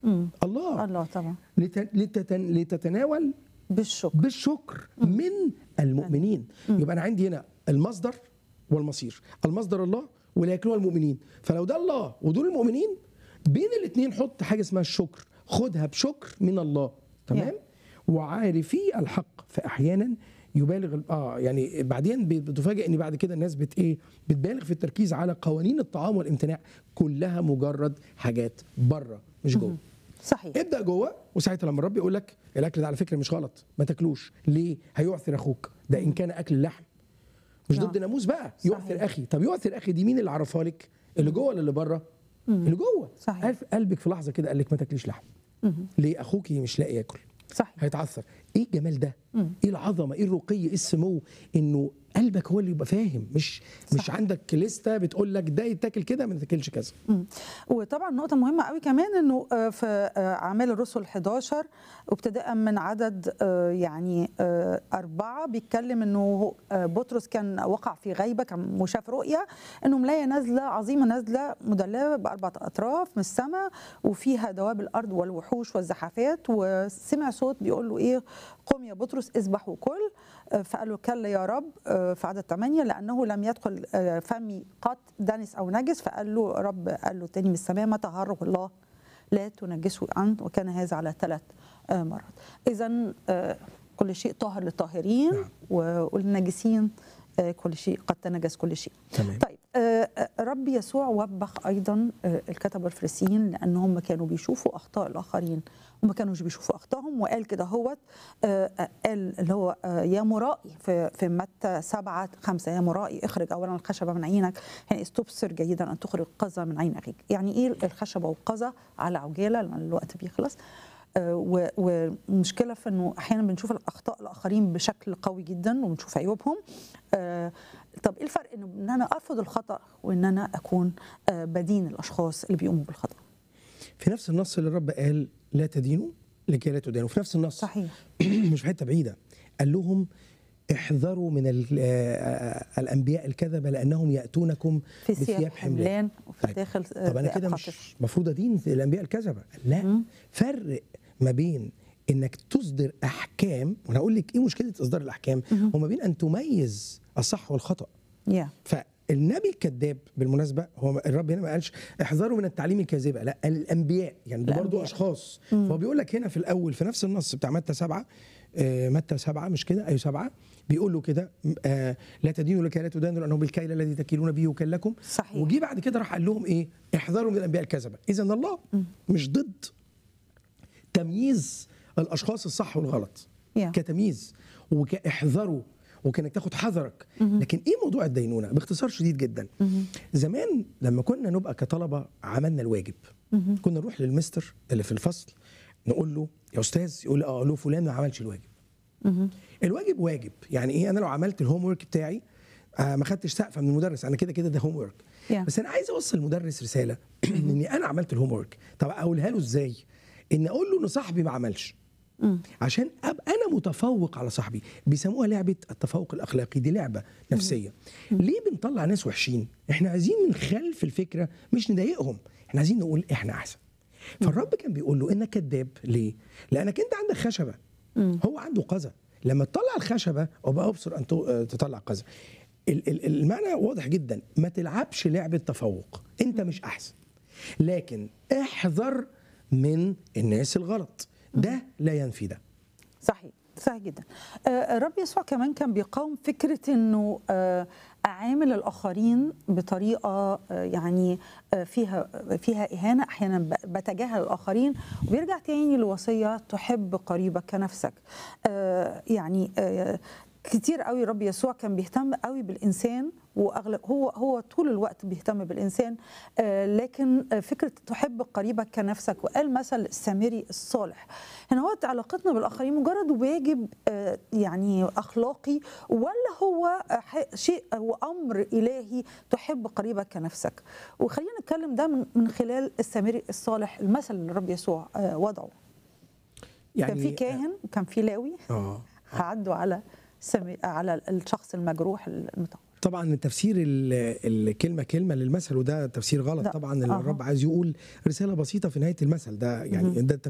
مم. الله الله طبعا لت- لتتن- لتتناول بالشكر بالشكر من المؤمنين يبقى انا عندي هنا المصدر والمصير المصدر الله ولا ياكلها المؤمنين فلو ده الله ودول المؤمنين بين الاثنين حط حاجه اسمها الشكر خدها بشكر من الله تمام وعارفي الحق فاحيانا يبالغ ال- اه يعني بعدين بت- بتفاجئ ان بعد كده الناس بت ايه بتبالغ في التركيز على قوانين الطعام والامتناع كلها مجرد حاجات بره مش جوه صحيح ابدا جوه وساعتها لما الرب يقول لك الاكل ده على فكره مش غلط ما تاكلوش ليه هيعثر اخوك ده ان كان اكل اللحم مش نعم. ضد ناموس بقى صحيح. يعثر اخي طب يعثر اخي دي مين اللي عرفها لك اللي جوه ولا اللي بره اللي جوه صحيح. قلب- قلبك في لحظه كده قال لك ما تاكليش لحم ليه اخوكي مش لاقي ياكل صحيح هيتعثر ايه الجمال ده ايه العظمه ايه الرقي ايه السمو انه قلبك هو اللي يبقى فاهم مش مش صح. عندك لسته بتقول لك ده يتاكل كده ما تاكلش كذا مم. وطبعا نقطة مهمة قوي كمان انه آه، في آه، اعمال الرسل 11 وابتداء من عدد آه، يعني آه، أربعة بيتكلم انه هو- آه، بطرس كان وقع في غيبة كان وشاف رؤية انه ملاية نازلة عظيمة نازلة مدللة بأربعة أطراف من السماء وفيها دواب الأرض والوحوش والزحافات وسمع صوت بيقول له ايه قم يا بطرس اذبح وكل آه، فقال له كلا يا رب آه، في عدد 8 لانه لم يدخل آه، فمي قط دنس او نجس فقال له رب قال له تاني من السماء ما طهره الله لا تنجسه عنه وكان هذا على ثلاث آه، مرات اذا آه، كل شيء طاهر للطاهرين نعم. و- والنجسين آه، كل شيء قد تنجس كل شيء تمام طيب آه، آه، رب يسوع وبخ ايضا آه، الكتبه الفريسيين لانهم كانوا بيشوفوا اخطاء الاخرين وما كانوش بيشوفوا اخطائهم وقال كده هوت آه، آه، قال اللي هو آه، يا مرائي في في متى سبعة خمسة يا مرائي اخرج اولا الخشبه من عينك يعني استبصر جيدا ان تخرج قذى من عين اخيك يعني ايه الخشبه والقذى على عجاله لان الوقت بيخلص آه، و- والمشكله في انه احيانا بنشوف الاخطاء الاخرين بشكل قوي جدا وبنشوف عيوبهم آه، طب ايه الفرق انه ان انا ارفض الخطا وان انا اكون آه، بدين الاشخاص اللي بيقوموا بالخطا في نفس النص اللي الرب قال لا تدينوا لكي لا تدانوا في نفس النص صحيح مش في حته بعيده قال لهم احذروا من ال- آه، الانبياء الكذبه لانهم ياتونكم في بثياب ثياب حملان وفي طيب. داخل طب انا كده قاطف. مش المفروض ادين الانبياء الكذبه لا فرق ما بين انك تصدر احكام وانا اقول لك ايه مشكله اصدار الاحكام وما بين ان تميز الصح والخطا يا فالنبي الكذاب بالمناسبه هو الرب هنا ما قالش احذروا من التعليم الكاذبه لا قال الانبياء يعني دول برضه الأنبياء. اشخاص فهو بيقول لك هنا في الاول في نفس النص بتاع متى سبعه آه، متى سبعه مش كده ايوه سبعه بيقول له كده آه، لا تدينوا لكي لا تدانوا لانه بالكيل الذي تكيلون به يكل لكم صحيح. وجي بعد كده راح قال لهم ايه احذروا من الانبياء الكذبه اذا الله مش ضد تمييز الاشخاص الصح والغلط يا. كتمييز وكاحذروا وكانك تاخد حذرك لكن ايه موضوع الدينونه باختصار شديد جدا زمان لما كنا نبقى كطلبه عملنا الواجب كنا نروح للمستر اللي في الفصل نقول له يا استاذ يقول لي اه له فلان ما عملش الواجب الواجب واجب يعني ايه انا لو عملت الهوم ورك بتاعي آه ما خدتش سقفه من المدرس انا كده كده ده هوم ورك Yeah. بس انا عايز اوصل للمدرس رساله اني انا عملت الهوم ورك طب اقولها له ازاي ان اقول له ان صاحبي ما عملش عشان ابقى انا متفوق على صاحبي بيسموها لعبه التفوق الاخلاقي دي لعبه نفسيه ليه بنطلع ناس وحشين احنا عايزين من خلف الفكره مش نضايقهم احنا عايزين نقول احنا احسن فالرب كان بيقول له انك كذاب ليه لانك انت عندك خشبه هو عنده قذى لما تطلع الخشبه وبقى ابصر ان تو- تطلع قذى ال- ال- المعنى واضح جدا ما تلعبش لعبه تفوق انت مش احسن لكن احذر من الناس الغلط ده لا ينفي ده صحيح صحيح جدا آه، الرب يسوع كمان كان بيقاوم فكرة انه آه، اعامل الاخرين بطريقة آه، يعني آه، فيها فيها اهانة احيانا ب- بتجاهل الاخرين وبيرجع تاني لوصية تحب قريبك كنفسك آه، يعني آه، كتير قوي الرب يسوع كان بيهتم قوي بالانسان واغلب هو هو طول الوقت بيهتم بالانسان آه، لكن آه، فكره تحب قريبك كنفسك وقال مثل السامري الصالح هنا وقت علاقتنا بالاخرين مجرد واجب آه، يعني اخلاقي ولا هو آه، ح- شيء او امر الهي تحب قريبك كنفسك وخلينا نتكلم ده من- من خلال السامري الصالح المثل اللي الرب يسوع آه، وضعه يعني كان في كاهن وكان في لاوي اه عدوا على سمي على الشخص المجروح المتعور طبعا تفسير ال- الكلمه كلمه للمثل وده تفسير غلط لا. طبعا اللي أها. الرب عايز يقول رساله بسيطه في نهايه المثل ده يعني ده